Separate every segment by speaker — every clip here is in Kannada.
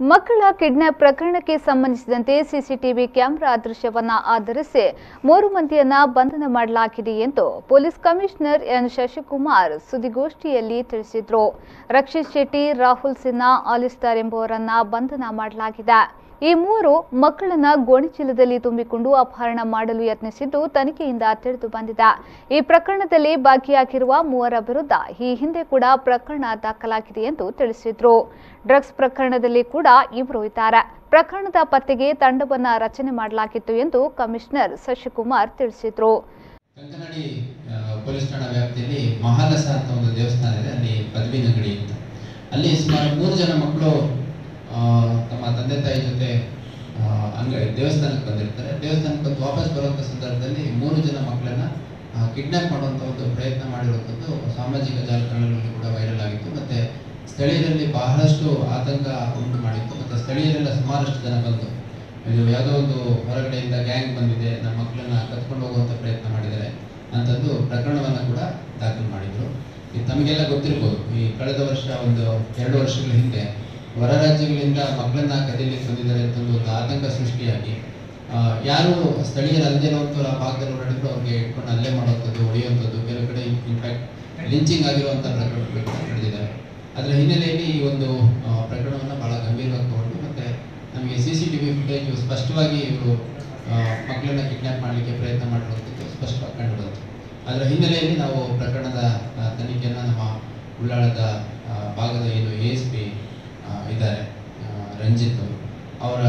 Speaker 1: ಮಕ್ಕಳ ಕಿಡ್ನಾಪ್ ಪ್ರಕರಣಕ್ಕೆ ಸಂಬಂಧಿಸಿದಂತೆ ಸಿಸಿಟಿವಿ ಕ್ಯಾಮೆರಾ ದೃಶ್ಯವನ್ನ ಆಧರಿಸಿ ಮೂರು ಮಂದಿಯನ್ನ ಬಂಧನ ಮಾಡಲಾಗಿದೆ ಎಂದು ಪೊಲೀಸ್ ಕಮಿಷನರ್ ಎನ್ ಶಶಿಕುಮಾರ್ ಸುದ್ದಿಗೋಷ್ಠಿಯಲ್ಲಿ ತಿಳಿಸಿದರು ರಕ್ಷಿತ್ ಶೆಟ್ಟಿ ರಾಹುಲ್ ಸಿನ್ಹಾ ಆಲಿಸ್ತಾರ್ ಎಂಬುವರನ್ನ ಬಂಧನ ಮಾಡಲಾಗಿದೆ ಈ ಮೂವರು ಮಕ್ಕಳನ್ನ ಗೋಣಿಚೀಲದಲ್ಲಿ ತುಂಬಿಕೊಂಡು ಅಪಹರಣ ಮಾಡಲು ಯತ್ನಿಸಿದ್ದು ತನಿಖೆಯಿಂದ ತಿಳಿದು ಬಂದಿದೆ ಈ ಪ್ರಕರಣದಲ್ಲಿ ಭಾಗಿಯಾಗಿರುವ ಮೂವರ ವಿರುದ್ಧ ಈ ಹಿಂದೆ ಕೂಡ ಪ್ರಕರಣ ದಾಖಲಾಗಿದೆ ಎಂದು ತಿಳಿಸಿದ್ರು ಡ್ರಗ್ಸ್ ಪ್ರಕರಣದಲ್ಲಿ ಕೂಡ ಇವರು ಇದ್ದಾರೆ ಪ್ರಕರಣದ ಪತ್ತೆಗೆ ತಂಡವನ್ನ ರಚನೆ ಮಾಡಲಾಗಿತ್ತು ಎಂದು ಕಮಿಷನರ್ ಶಶಿಕುಮಾರ್ ತಿಳಿಸಿದ್ರು
Speaker 2: ಕಂಕನಾಡಿ ಆ, ಪೊಲೀಸ್ ಠಾಣಾ ವ್ಯಾಪ್ತಿಯಲ್ಲಿ ಮಹಾಲಸ ಅಂತ ಒಂದು ದೇವಸ್ಥಾನ ಇದೆ ಅಲ್ಲಿ ಪದವಿ ಅಂಗಡಿ ಅಂತ ಅಲ್ಲಿ ಸುಮಾರು ಮೂರು ಜನ ಮಕ್ಕಳು ಆ, ತಮ್ಮ ತಂದೆ ತಾಯಿ ಜೊತೆ ಆ, ಅಂಗಡಿ ದೇವಸ್ಥಾನಕ್ಕೆ ಬಂದಿರ್ತಾರೆ ದೇವಸ್ಥಾನಕ್ಕೆ ಬಂದು ವಾಪಸ್ ಬರುವಂಥ ಸಂದರ್ಭದಲ್ಲಿ ಮೂರು ಜನ ಮಕ್ಕಳನ್ನ ಕಿಡ್ನಾಪ್ ಮಾಡುವಂಥ ಒಂದು ಪ್ರಯತ್ನ ಮಾಡಿರುವಂಥದ್ದು ಸಾಮಾಜಿಕ ಜಾಲತಾಣಗಳಲ್ಲಿ ಕೂಡ ವೈರಲ್ ಆಗಿತ್ತು ಮತ್ತೆ ಸ್ಥಳೀಯರಲ್ಲಿ ಬಹಳಷ್ಟು ಆತಂಕ ಉಂಟು ಮಾಡಿತ್ತು ಮತ್ತೆ ಸ್ಥಳೀಯರೆಲ್ಲ ಸುಮಾರಷ್ಟು ಜನ ಬಂದು ಇದು ಯಾವುದೋ ಒಂದು ಹೊರಗಡೆಯಿಂದ ಗ್ಯಾಂಗ್ ಬಂದಿದೆ ನಮ್ಮ ಮಕ್ಕಳನ್ನ ಕತ್ಕೊಂಡು ಹೋಗುವಂಥ ಪ್ರಯತ್ನ ಮಾಡಿದ್ದಾರೆ ಅಂತಂದು ಪ್ರಕರಣವನ್ನು ಕೂಡ ದಾಖಲು ಮಾಡಿದ್ರು ಇದು ತಮಗೆಲ್ಲ ಗೊತ್ತಿರ್ಬೋದು ಈ ಕಳೆದ ವರ್ಷ ಒಂದು ಎರಡು ವರ್ಷಗಳ ಹಿಂದೆ ಹೊರ ರಾಜ್ಯಗಳಿಂದ ಮಕ್ಕಳನ್ನ ಕದಿಲಿಕ್ಕೆ ಬಂದಿದ್ದಾರೆ ಅಂತಂದು ಒಂದು ಆತಂಕ ಸೃಷ್ಟಿಯಾಗಿ ಆ, ಯಾರು ಸ್ಥಳೀಯರಲ್ಲದೆ ಇರುವಂಥವ್ರು ಆ ಭಾಗದಲ್ಲಿ ಓಡಾಡಿದ್ರು ಅವ್ರಿಗೆ ಇಟ್ಕೊಂಡು ಅಲ್ಲೇ ಮಾಡುವಂಥದ್ದು ಹೊಡೆಯುವಂಥದ್ದು ಕೆಲವು ಕಡೆ ಇನ್ಫ್ಯಾಕ್ಟ್ ಲಿಂಚಿಂಗ್ ಆಗಿರುವಂಥ ಪ್ರಕರಣಗಳು ಕೂಡ ನಡೆದಿದ್ದಾವೆ ಅದರ ಹಿನ್ನೆಲೆಯಲ್ಲಿ ಈ ಒಂದು ಆ, ಪ್ರಕರಣವನ್ನು ಬಹಳ ಗಂಭೀರವಾಗಿ ತಗೊಂಡು ಮತ್ತೆ ನಮಗೆ C C T V footage ಸ್ಪಷ್ಟವಾಗಿ ಇವರು ಮಕ್ಕಳನ್ನ ಕಿಡ್ನಾಪ್ ಮಾಡಲಿಕ್ಕೆ ಪ್ರಯತ್ನ ಮಾಡಿರುವಂಥದ್ದು ಸ್ಪಷ್ಟವಾಗಿ ಕಂಡುಬಂತು ಅದರ ಹಿನ್ನೆಲೆಯಲ್ಲಿ ನಾವು ಪ್ರಕರಣದ ಆ, ತನಿಖೆಯನ್ನು ನಮ್ಮ ಉಳ್ಳಾಳದ ಆ, ಭಾಗದ ಏನು ಎ ಎಸ್ ಪಿ ಇದ್ದಾರೆ ಆ, ರಂಜಿತ್ ಅವರು ಅವರ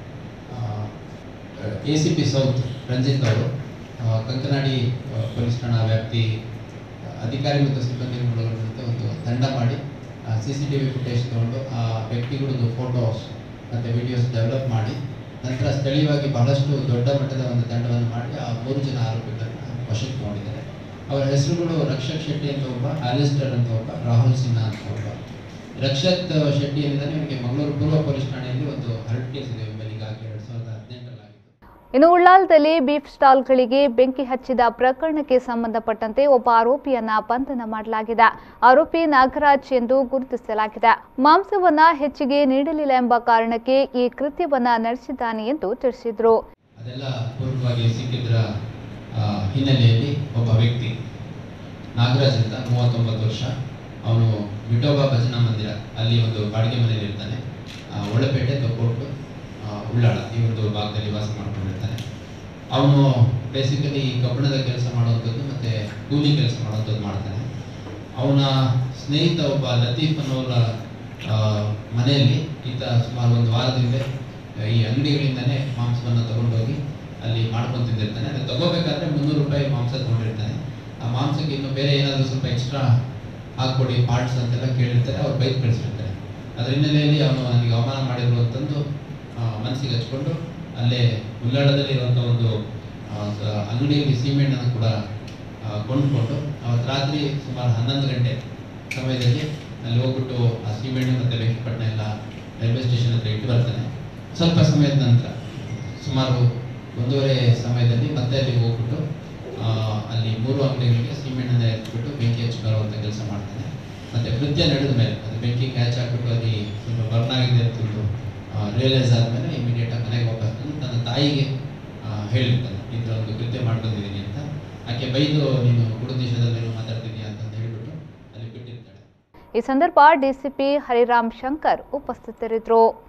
Speaker 2: A C P south Ranjith ಅವರು ಆ, ಕಂಕನಾಡಿ ಆ, ಪೊಲೀಸ್ ಠಾಣಾ ವ್ಯಾಪ್ತಿ ಆ, ಅಧಿಕಾರಿ ಮತ್ತು ಸಿಬ್ಬಂದಿಗಳನ್ನು ಒಳಗೊಂಡಂತೆ ಒಂದು ತಂಡ ಮಾಡಿ C C T V footage ತಗೊಂಡು ಆ ವ್ಯಕ್ತಿಗಳದ್ದು ಫೋಟೋಸ್ ಮತ್ತು ವಿಡಿಯೋಸ್ ಡೆವಲಪ್ ಮಾಡಿ ನಂತರ ಸ್ಥಳೀಯವಾಗಿ ಬಹಳಷ್ಟು ದೊಡ್ಡ ಮಟ್ಟದ ಒಂದು ತಂಡವನ್ನು ಮಾಡಿ ಆ ಮೂರು ಜನ ಆರೋಪಿಗಳನ್ನು ವಶಕ್ಕೆ ತಗೊಂಡಿದ್ದಾರೆ ಅವರ ಹೆಸರುಗಳು ರಕ್ಷಕ್ ಶೆಟ್ಟಿ ಅಂತ ಒಬ್ಬ ಆಲಿಸ್ಟರ್ ಅಂತ ಒಬ್ಬ ರಾಹುಲ್ ಸಿನ್ಹಾ ಅಂತ ಒಬ್ಬ ರಕ್ಷತ್ ಶೆಟ್ಟಿ ಏನಿದ್ದಾನೆ ಇವನಿಗೆ ಮಂಗಳೂರು ಪೂರ್ವ ಪೊಲೀಸ್ ಠಾಣೆಯಲ್ಲಿ ಒಂದು ಹರ್ಟ್ ಕೇಸ್ ಇದೆ ಮೇಲೆ ಈಗಾಗಲೇ ಎರಡು ಸಾವಿರದ ಹದಿನೆಂಟರಲ್ಲಿ ಆಗಿತ್ತು
Speaker 1: ಇನ್ನು ಉಳ್ಳಾಲದಲ್ಲಿ ಬೀಫ್ ಸ್ಟಾಲ್ಗಳಿಗೆ ಬೆಂಕಿ ಹಚ್ಚಿದ ಪ್ರಕರಣಕ್ಕೆ ಸಂಬಂಧಪಟ್ಟಂತೆ ಒಬ್ಬ ಆರೋಪಿಯನ್ನ ಬಂಧನ ಮಾಡಲಾಗಿದೆ ಆರೋಪಿ ನಾಗರಾಜ್ ಎಂದು ಗುರುತಿಸಲಾಗಿದೆ ಮಾಂಸವನ್ನ ಹೆಚ್ಚಿಗೆ ನೀಡಲಿಲ್ಲ ಎಂಬ ಕಾರಣಕ್ಕೆ ಈ ಕೃತ್ಯವನ್ನ ನಡೆಸಿದ್ದಾನೆ ಎಂದು ತಿಳಿಸಿದ್ರು
Speaker 2: ಅದೆಲ್ಲ ಪೂರ್ವವಾಗಿ ಸಿಕ್ಕಿದ್ರ ಆ, ಹಿನ್ನೆಲೆಯಲ್ಲಿ ಒಬ್ಬ ವ್ಯಕ್ತಿ ನಾಗರಾಜ್ ಅಂತ ಮೂವತ್ತೊಂಬತ್ತು ವರ್ಷ ಅವನು ವಿಠೋಬಾ ಭಜನಾ ಮಂದಿರ ಅಲ್ಲಿ ಒಂದು ಬಾಡಿಗೆ ಮನೆಯಲ್ಲಿ ಇರ್ತಾನೆ ಆ, ಒಳಪೇಟೆ ತೊಕ್ಕೋಟು ಆ, ಉಳ್ಳಾಳ ಈ ಒಂದು ಭಾಗದಲ್ಲಿ ವಾಸ ಮಾಡ್ಕೊಂಡಿರ್ತಾನೆ ಅವನು ಬೇಸಿಕಲಿ ಕಬ್ಬಣದ ಕೆಲಸ ಮಾಡುವಂಥದ್ದು ಮತ್ತು ಕೂಲಿ ಕೆಲಸ ಮಾಡುವಂಥದ್ದು ಮಾಡ್ತಾನೆ ಅವನ ಸ್ನೇಹಿತ ಒಬ್ಬ ಲತೀಫ್ ಅನ್ನೋರ ಆ, ಮನೆಯಲ್ಲಿ ಈತ ಸುಮಾರು ಒಂದು ವಾರದ ಹಿಂದೆ ಈ ಅಂಗಡಿಗಳಿಂದನೇ ಮಾಂಸವನ್ನು ತಗೊಂಡೋಗಿ ಅಲ್ಲಿ ಮಾಡ್ಕೊಂಡು ತಿಂದಿರ್ತಾನೆ ಅದು ತಗೋಬೇಕಾದ್ರೆ ಮುನ್ನೂರು ರೂಪಾಯಿ ಮಾಂಸ ತಗೊಂಡಿರ್ತಾನೆ ಆ ಮಾಂಸಕ್ಕೆ ಇನ್ನು ಬೇರೆ ಏನಾದರೂ ಸ್ವಲ್ಪ ಎಕ್ಸ್ಟ್ರಾ ಹಾಕ್ಕೊಡಿ ಪಾರ್ಟ್ಸ್ ಅಂತೆಲ್ಲ ಕೇಳಿರ್ತಾರೆ ಅವ್ರು ಬೈಕ್ ಕಳಿಸಿರ್ತಾರೆ ಅದ್ರ ಹಿನ್ನೆಲೆಯಲ್ಲಿ ಅವನು ನನಗೆ ಅವಮಾನ ಮಾಡಿದ್ರು ಅಂತಂದು ಆ, ಮನಸ್ಸಿಗೆ ಹಚ್ಕೊಂಡು ಅಲ್ಲೇ ಉಳ್ಳಾಳದಲ್ಲಿ ಇರುವಂಥ ಒಂದು ಆ, ಸ- ಅಂಗಡಿಯಲ್ಲಿ ಸೀಮೆಣ್ಣನ್ನು ಕೂಡ ಆ, ಕೊಂಡುಕೊಂಡು ಅವತ್ತು ರಾತ್ರಿ ಸುಮಾರು ಹನ್ನೊಂದು ಗಂಟೆ ಸಮಯದಲ್ಲಿ ಅಲ್ಲಿ ಹೋಗ್ಬಿಟ್ಟು ಆ ಸೀಮೆಣ್ಣೆ ಮತ್ತು ಬೆಂಕಿಪಟ್ಟಣ ಎಲ್ಲ ರೈಲ್ವೆ ಸ್ಟೇಷನ್ ಹತ್ರ ಇಟ್ಟು ಬರ್ತಾನೆ ಸ್ವಲ್ಪ ಸಮಯದ ನಂತರ ಸುಮಾರು ಒಂದೂವರೆ ಸಮಯದಲ್ಲಿ ಮತ್ತೆ ಅಲ್ಲಿ ಹೋಗ್ಬಿಟ್ಟು ಆ, ಅಲ್ಲಿ ಮೂರು ಅಂಗಡಿಗಳಿಗೆ ಸೀಮೆಣ್ಣನ ಎತ್ಬಿಟ್ಟು ಬೆಂಕಿ ಹಚ್ಚಿ ಬರುವಂಥ ಕೆಲಸ ಮಾಡ್ತಾನೆ ಮತ್ತೆ ಕೃತ್ಯ ನಡೆದ ಮೇಲೆ ಅದು ಬೆಂಕಿ ಕ್ಯಾಚ್ ಹಾಕ್ಬಿಟ್ಟು ಅಲ್ಲಿ ಸ್ವಲ್ಪ ಬರ್ನ್ ಆಗಿದೆ ಅಂತಂದು ರಿಯಲೈಸ್ ಆದಮೇಲೆ ಇಮಿಡಿಯೇಟಾಗಿ ಮನೆಗೆ ವಾಪಸ್ ಬಂದು ತನ್ನ ತಾಯಿಗೆ ಆ, ಹೇಳಿರ್ತಾನೆ ಈ ಥರ ಒಂದು ಕೃತ್ಯ ಮಾಡ್ಕೊಂಡಿದ್ದೀನಿ ಅಂತ ಆಕೆ ಬೈದು ನೀನು ಕುಡುದೇಶದಲ್ಲಿ ಮಾತಾಡ್ತಿದ್ಯಾ ಅಂತ ಹೇಳ್ಬಿಟ್ಟು ಅಲ್ಲಿ ಬಿಟ್ಟಿರ್ತಾಳೆ
Speaker 1: ಈ ಸಂದರ್ಭ ಡಿಸಿಪಿ ಹರಿರಾಮ್ ಶಂಕರ್ ಉಪಸ್ಥಿತರಿದ್ದರು